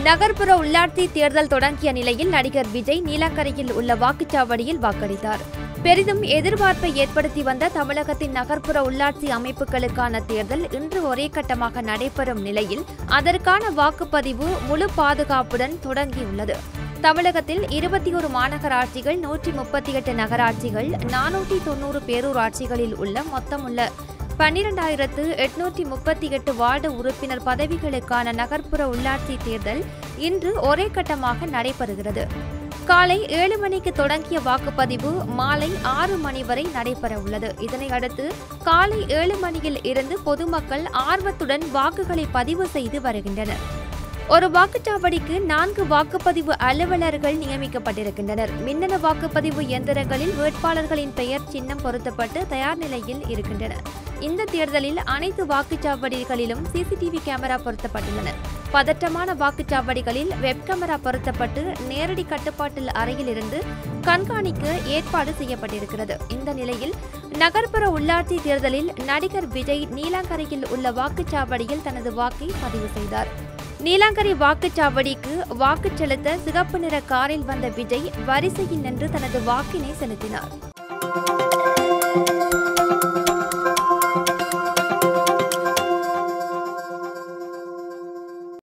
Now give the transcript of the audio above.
நகர்ப்புற உள்ளாட்சி தேர்தல் தொடங்கிய நிலையில் நடிகர் விஜய் நீலாங்கரையில் உள்ள வாக்குச்சாவடியில் வாக்களித்தார் பெரிதும் எதிர்பார்ப்பை ஏற்படுத்தி வந்த தமிழகத்தின் நகர்ப்புற உள்ளாட்சி அமைப்புகளுக்கான தேர்தல் இன்று ஒரே கட்டமாக நடைபெறும் நிலையில் அதற்கான வாக்குப்பதிவு முழு பாதுகாப்புடன் தொடங்கியுள்ளது தமிழகத்தில் இருபத்தி ஒரு மாநகராட்சிகள் நூற்றி முப்பத்தி எட்டு நகராட்சிகள் நானூற்றி தொண்ணூறு பேரூராட்சிகளில் உள்ள மொத்தமுள்ள பன்னிரண்டாயிரத்து எட்நூற்றி முப்பத்தி எட்டு வார்டு உறுப்பினர் பதவிகளுக்கான நகர்ப்புற உள்ளாட்சி தேர்தல் இன்று ஒரே கட்டமாக நடைபெறுகிறது காலை ஏழு மணிக்கு தொடங்கிய வாக்குப்பதிவு மாலை ஆறு மணி வரை நடைபெற உள்ளது இதனை அடுத்து காலை ஏழு மணியில் இருந்து பொதுமக்கள் ஆர்வத்துடன் வாக்குகளை பதிவு செய்து வருகின்றனர் ஒரு வாக்குச்சாவடிக்கு நான்கு வாக்குப்பதிவு அலுவலர்கள் நியமிக்கப்பட்டிருக்கின்றனர் மின்னணு வாக்குப்பதிவு இயந்திரங்களில் வேட்பாளர்களின் பெயர் சின்னம் பொருத்தப்பட்டு தயார் நிலையில் இருக்கின்றன இந்த தேர்தலில் அனைத்து வாக்குச்சாவடிகளிலும் சிசிடிவி கேமரா பொருத்தப்பட்டுள்ளன பதற்றமான வாக்குச்சாவடிகளில் வெப் கேமரா பொருத்தப்பட்டு நேரடி கட்டுப்பாட்டில் அறையில் இருந்து கண்காணிக்க ஏற்பாடு செய்யப்பட்டிருக்கிறது இந்த நிலையில் நகர்ப்புற உள்ளாட்சி தேர்தலில் நடிகர் விஜய் நீலாங்கரையில் உள்ள வாக்குச்சாவடியில் தனது வாக்கை பதிவு செய்தார் நீலாங்கரை வாக்குச்சாவடிக்கு வாக்கு செலுத்த சிகப்பு நிற காரில் வந்த விஜய் வரிசையில் நின்று தனது வாக்கினை செலுத்தினார்